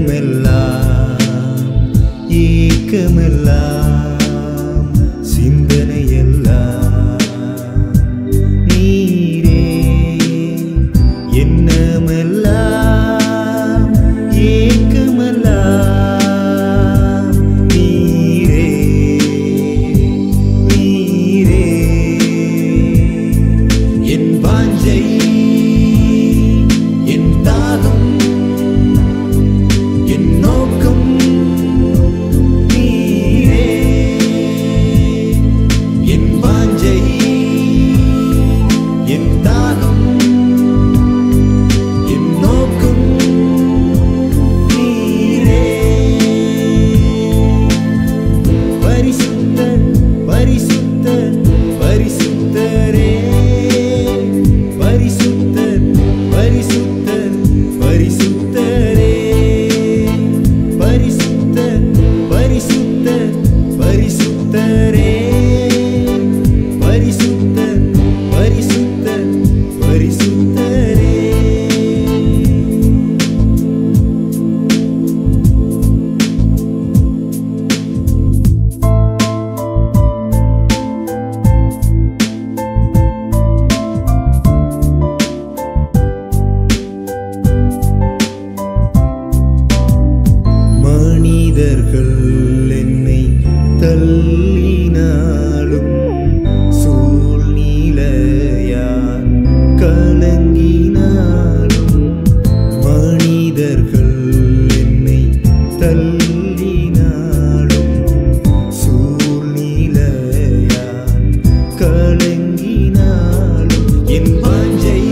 எண்ணமெல்லாம் ஏக்கமெல்லாம் சிந்தனையெல்லாம் நீரே எண்ணமெல்லாம் ஏக்கமெல்லாம் நீரே நீரே என் வாஞ்சை என் தாகம் என் நோக்கம் நீரே என் வாஞ்சை என் தாகம் என் நோக்கம் நீரே பரிசுத்த பரிசுத்த பரிசுத்தரே பரிசுத்த பரிசுத்த பரிசுத்தரே பரிசுத்த பரிசுத்த பரிசுத்தரே பரிசுத்த பரிசுத்த பரிசுத்தரே மனிதர்கள் என்னை தள்ளினாலும் சூழ்நிலையால் கலங்கினாலும் மனிதர்கள் என்னை தள்ளினாலும் சூழ்நிலையால் கலங்கினாலும் என் வாஞ்சை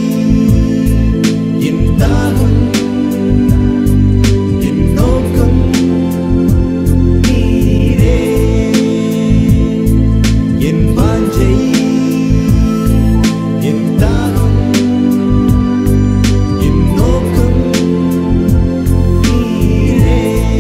என் தாகம் என் நோக்கம் நீரே என் வாஞ்சை என் தாகம் என் நோக்கம் நீரே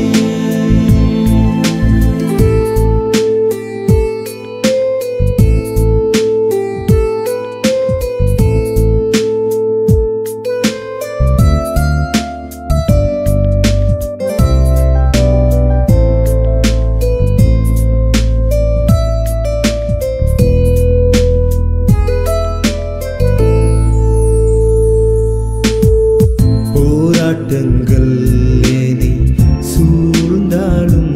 போராட்டங்கள் என்னை சூழ்ந்தாலும்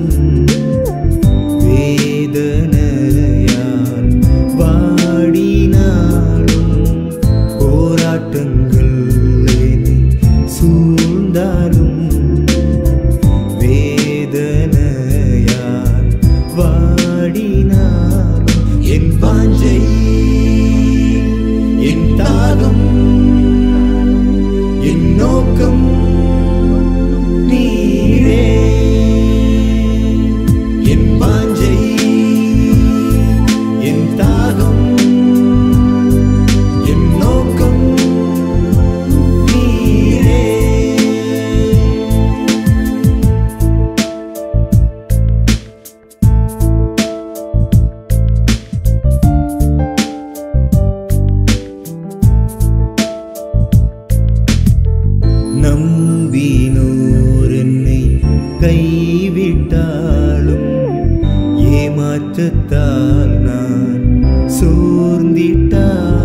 வேதனையால் வாடினாலும் போராட்டங்கள் என்னை சூழ்ந்தாலும் வேதனையால் வாடினாலும் என் வாஞ்சை என் தாகம் என் நோக்கம் நீரே என் வாஞ்சை என் தாகம் என் நோக்கம் நீரே நம்பினோர் என்னை கைவிட்டாலும் ஏமாற்றத்தால் நான் சோர்ந்திட்டாலும்